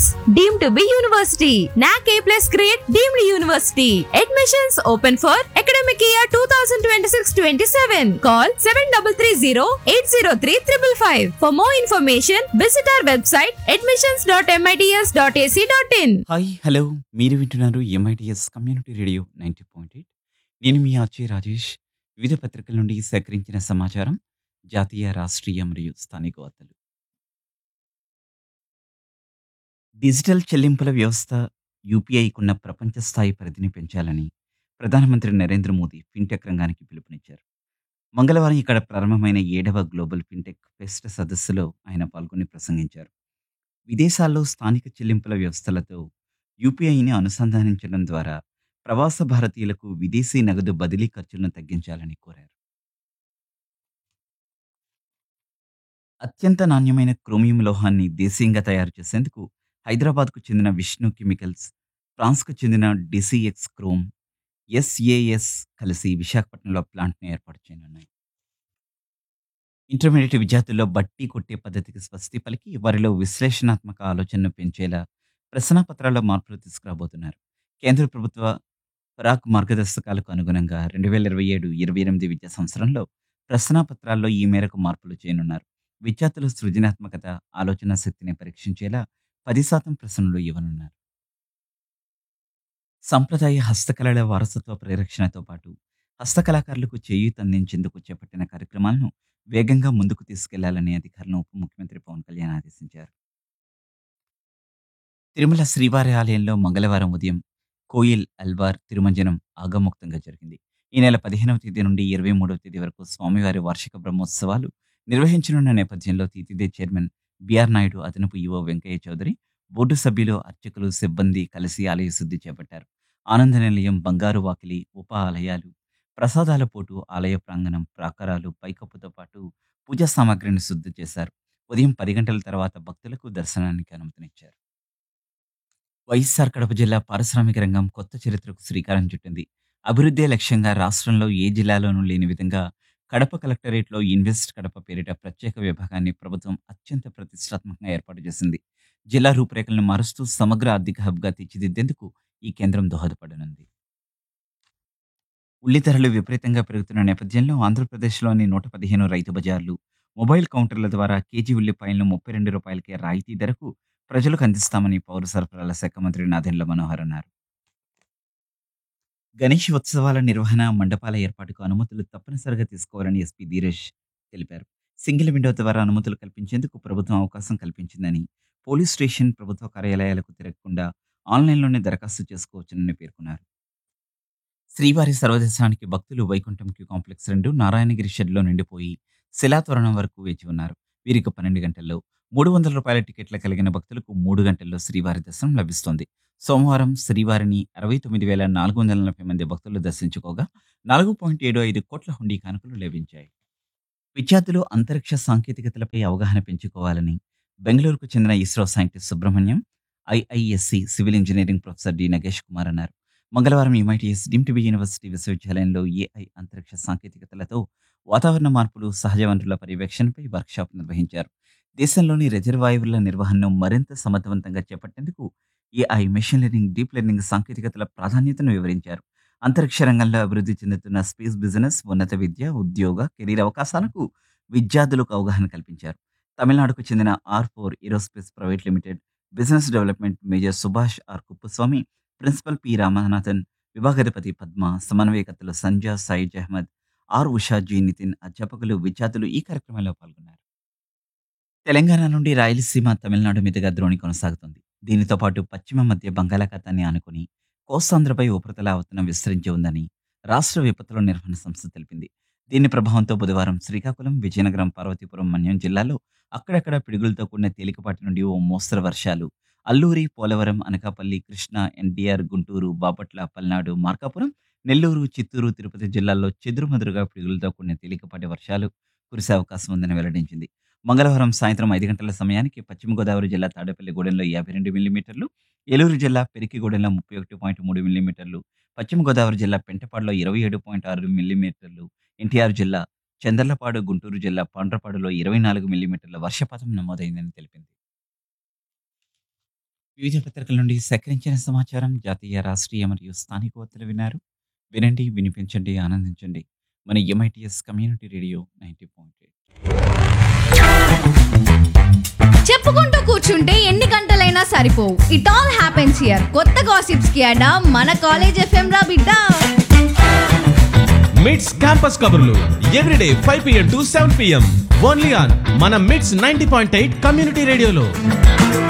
deemed to be university. NAC A plus grade deemed university. Admissions open for academic year 2026-27. Call 7330-803-555. For more information, visit our website admissions.mits.ac.in. Hi hello మీరు వింటున్నారు MITS community radio ninety point eight నేను మీ ఆచే రాజేష్ వివిధ పత్రికల నుండి సేకరించిన సమాచారం జాతీయ రాష్ట్రీయ మరియు స్థానిక వార్తలు డిజిటల్ చెల్లింపుల వ్యవస్థ యూపీఐకున్న ప్రపంచ స్థాయి పరిధిని పెంచాలని ప్రధానమంత్రి నరేంద్ర మోదీ ఫిన్టెక్ రంగానికి పిలుపునిచ్చారు మంగళవారం ఇక్కడ ప్రారంభమైన ఏడవ గ్లోబల్ ఫిన్టెక్ ఫెస్ట్ సదస్సులో ఆయన పాల్గొని ప్రసంగించారు విదేశాల్లో స్థానిక చెల్లింపుల వ్యవస్థలతో యూపీఐని అనుసంధానించడం ద్వారా ప్రవాస భారతీయులకు విదేశీ నగదు బదిలీ ఖర్చులను తగ్గించాలని కోరారు అత్యంత నాణ్యమైన క్రోమియం లోహాన్ని దేశీయంగా తయారు చేసేందుకు హైదరాబాద్కు చెందిన విష్ణు కెమికల్స్ ఫ్రాన్స్కు చెందిన డిసిఎక్స్ క్రోమ్ ఎస్ఏఎస్ కలిసి విశాఖపట్నంలో ప్లాంట్ను ఏర్పాటు చేయనున్నాయి ఇంటర్మీడియట్ విద్యార్థుల్లో బట్టి కొట్టే పద్ధతికి స్వస్తి పలికి వారిలో విశ్లేషణాత్మక ఆలోచనను పెంచేలా ప్రశ్నాపత్రాల్లో మార్పులు తీసుకురాబోతున్నారు కేంద్ర ప్రభుత్వ పరాక్ మార్గదర్శకాలకు అనుగుణంగా రెండు వేల ఇరవై ఏడు ఇరవై ఎనిమిది విద్యా సంవత్సరంలో ప్రశ్నాపత్రాల్లో ఈ మేరకు మార్పులు చేయనున్నారు విద్యార్థుల సృజనాత్మకత ఆలోచన శక్తిని పరీక్షించేలా పది శాతం ప్రశ్నలు ఇవ్వనున్నారు సంప్రదాయ హస్తకళల వారసత్వ పరిరక్షణతో పాటు హస్తకళాకారులకు చేయూత అందించేందుకు చేపట్టిన కార్యక్రమాలను వేగంగా ముందుకు తీసుకెళ్లాలని అధికారులను ఉప ముఖ్యమంత్రి పవన్ కళ్యాణ్ ఆదేశించారు తిరుమల శ్రీవారి ఆలయంలో మంగళవారం ఉదయం కోయిల్ అల్వార్ తిరుమంజనం ఆగముక్తంగా జరిగింది ఈ నెల పదిహేనవ తేదీ నుండి ఇరవై మూడవ తేదీ వరకు స్వామివారి వార్షిక బ్రహ్మోత్సవాలు నిర్వహించనున్న నేపథ్యంలో తీతిదే చైర్మన్ బిఆర్ నాయుడు అదనపు ఈవో వెంకయ్య చౌదరి బోర్డు సభ్యులు అర్చకులు సిబ్బంది కలిసి ఆలయ శుద్ధి చేపట్టారు ఆనంద నిలయం బంగారు వాకిలి ఉప ఆలయాలు ప్రసాదాల పోటు ఆలయ ప్రాంగణం ప్రాకారాలు పైకప్పుతో పాటు పూజా సామాగ్రిని శుద్ధి చేశారు ఉదయం పది గంటల తర్వాత భక్తులకు దర్శనానికి అనుమతినిచ్చారు వైఎస్ఆర్ కడప జిల్లా పారిశ్రామిక రంగం కొత్త చరిత్రకు శ్రీకారం చుట్టింది అభివృద్ధే లక్ష్యంగా రాష్ట్రంలో ఏ జిల్లాలోనూ లేని విధంగా కడప కలెక్టరేట్లో ఇన్వెస్ట్ కడప పేరిట ప్రత్యేక విభాగాన్ని ప్రభుత్వం అత్యంత ప్రతిష్టాత్మకంగా ఏర్పాటు చేసింది జిల్లా రూపురేఖలను మారుస్తూ సమగ్ర ఆర్థిక హబ్గా తీర్చిదిద్దేందుకు ఈ కేంద్రం దోహదపడనుంది ఉల్లి ధరలు విపరీతంగా పెరుగుతున్న నేపథ్యంలో ఆంధ్రప్రదేశ్లోని నూట పదిహేను రైతు బజార్లు మొబైల్ కౌంటర్ల ద్వారా కేజీ ఉల్లిపాయలను ముప్పై రెండు రూపాయలకే రాయితీ ధరకు ప్రజలకు అందిస్తామని పౌర సరఫరాల శాఖ మంత్రి నాదెండ్ల మనోహర్ అన్నారు గణేష్ ఉత్సవాల నిర్వహణ మండపాల ఏర్పాటుకు అనుమతులు తప్పనిసరిగా తీసుకోవాలని ఎస్పీ ధీరేష్ తెలిపారు సింగిల్ విండో ద్వారా అనుమతులు కల్పించేందుకు ప్రభుత్వం అవకాశం కల్పించిందని పోలీస్ స్టేషన్ ప్రభుత్వ కార్యాలయాలకు తిరగకుండా ఆన్లైన్లోనే దరఖాస్తు చేసుకోవచ్చునని పేర్కొన్నారు శ్రీవారి సర్వదర్శనానికి భక్తులు వైకుంఠం క్యూ కాంప్లెక్స్ రెండు నారాయణగిరి షెడ్లో నిండిపోయి శిలాతోరణం వరకు వేచి ఉన్నారు వీరికి పన్నెండు గంటల్లో మూడు వందల రూపాయల టికెట్ల కలిగిన భక్తులకు మూడు గంటల్లో శ్రీవారి దర్శనం లభిస్తోంది సోమవారం శ్రీవారిని అరవై తొమ్మిది వేల నాలుగు వందల నలభై మంది భక్తులు దర్శించుకోగా నాలుగు పాయింట్ ఏడు ఐదు కోట్ల హుండీ కానుకలు లభించాయి విద్యార్థులు అంతరిక్ష సాంకేతికతలపై అవగాహన పెంచుకోవాలని బెంగళూరుకు చెందిన ISRO scientist Subramanyam IISc civil engineering professor D Nagesh Kumar అన్నారు మంగళవారం ఎంఐటిఎస్ డీమ్ టీబీ యూనివర్సిటీ విశ్వవిద్యాలయంలో ఏఐ అంతరిక్ష సాంకేతికతలతో వాతావరణ మార్పులు సహజ వనరుల పర్యవేక్షణపై వర్క్షాప్ నిర్వహించారు దేశంలోని రిజర్వాయర్ల నిర్వహణను మరింత సమర్థవంతంగా చేపట్టేందుకు AI machine learning deep learning సాంకేతికతల ప్రాధాన్యతను వివరించారు అంతరిక్ష రంగంలో అభివృద్ధి చెందుతున్న స్పేస్ బిజినెస్ ఉన్నత విద్య ఉద్యోగ కెరీర్ అవకాశాలకు విద్యార్థులకు అవగాహన కల్పించారు తమిళనాడుకు చెందిన R four aerospace private limited business development major Subhash R Kuppuswamy principal P Ramanathan విభాగాధిపతి పద్మ సమన్వయకర్తలు సంజా సయీద్ అహ్మద్ ఆర్ ఉషా జీ నితిన్ అధ్యాపకులు విద్యార్థులు ఈ కార్యక్రమంలో పాల్గొన్నారు తెలంగాణ నుండి రాయలసీమ తమిళనాడు మీదుగా ద్రోణి కొనసాగుతుంది దీనితో పాటు పశ్చిమ మధ్య బంగాళాఖాతాన్ని ఆనుకుని కోస్తాంధ్రపై ఉపరితల ఆవర్తనం విస్తరించి ఉందని రాష్ట్ర విపత్తుల నిర్వహణ సంస్థ తెలిపింది దీని ప్రభావంతో బుధవారం శ్రీకాకుళం విజయనగరం పార్వతీపురం మన్యం జిల్లాలో అక్కడక్కడ పిడుగులతో కూడిన తేలికపాటి నుండి ఓ మోస్తరు వర్షాలు అల్లూరి పోలవరం అనకాపల్లి కృష్ణా ఎన్టీఆర్ గుంటూరు బాపట్ల పల్నాడు మార్కాపురం నెల్లూరు చిత్తూరు తిరుపతి జిల్లాల్లో చెదురుమదురుగా పిడుగులతో కూడిన తేలికపాటి వర్షాలు కురిసే అవకాశం ఉందని వెల్లడించింది మంగళవారం సాయంత్రం ఐదు గంటల సమయానికి పశ్చిమ గోదావరి జిల్లా తాడేపల్లిగూడెంలో యాభై రెండు మిల్లీమీటర్లు ఏలూరు జిల్లా పెరికిగూడెంలో ముప్పై ఒకటి పాయింట్ మూడు మిల్లీమీటర్లు పశ్చిమ గోదావరి జిల్లా పెంటపాడులో ఇరవై ఏడు పాయింట్ ఆరు మిల్లీమీటర్లు ఎన్టీఆర్ జిల్లా చందర్లపాడు గుంటూరు జిల్లా పాండ్రపాడులో ఇరవై నాలుగు మిల్లీమీటర్ల వర్షపాతం నమోదైందని తెలిపింది వివిధ పత్రికల నుండి సేకరించిన సమాచారం జాతీయ రాష్ట్రీయ మరియు స్థానిక వార్తలు విన్నారు వినండి వినిపించండి ఆనందించండి మన MITS community radio ninety point చెప్పుకుంటూ కూర్చుంటే ఎన్ని గంటలైనా సరిపోవు ఇట్ ఆల్ హ్యాపెన్స్ హియర్ కొత్త గాసిప్స్ కి అడా మన కాలేజ్ ఎఫ్ఎం రా బిడ్డ మిడ్స్ క్యాంపస్ కబుర్లు everyday five PM to seven PM only on మన MITS ninety point eight community రేడియోలో